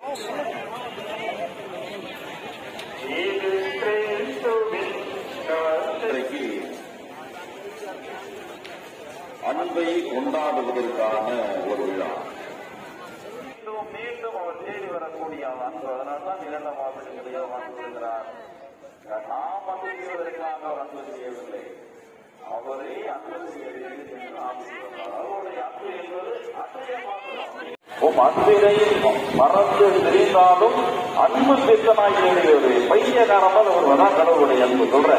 இன்றைக்கு அன்பை கொண்டாடுவதற்கான ஒரு விழா மீண்டும் மீண்டும் அவர் தேடி வரக்கூடிய அன்பு அதனால்தான் இரண்டாம் மாதத்திலேயோ அன்பு வருகிறார் நாம் அன்பு செய்வதற்காக அவர் அன்பு செய்யவில்லை அவரே அன்பு செய்யவில்லை என்று நாம் சொல்கிறார். அவருடைய அன்பு என்பது அசையமானது உம் அன்பினை மறந்து தெரிந்தாலும் அன்பு சித்தனாய் இருக்கிறது பைத்தியகாரமாக ஒரு வதான் கடவுளுடைய அன்பு சொல்ற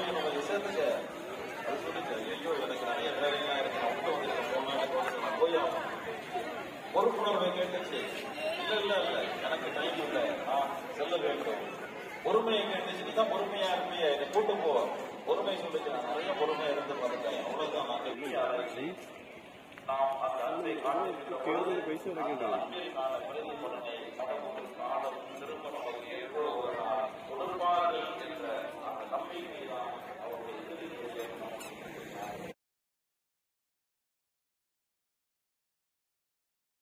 பொறுப்புணர்வை கேட்டுச்சு இல்ல இல்ல இல்ல எனக்கு டைம் இல்ல நான் செல்ல வேண்டும் பொறுமையை கேட்டுச்சு நீ தான் பொறுமையா இருப்பிய என்னை கூட்டு போ பொறுமை சொல்லுச்சு நான் நிறைய பொறுமையா இருந்து பார்த்தேன் அவ்வளவுதான் நான் நாம் அந்த அன்பை காண்பிக்கிற அன்பிற்கான பிரதிபலனை கடவுள் காலம் திருமணம் ஏதோ ஒரு நாள் கொடுப்பார்கள் என்ற அந்த நம்பிக்கை நாம்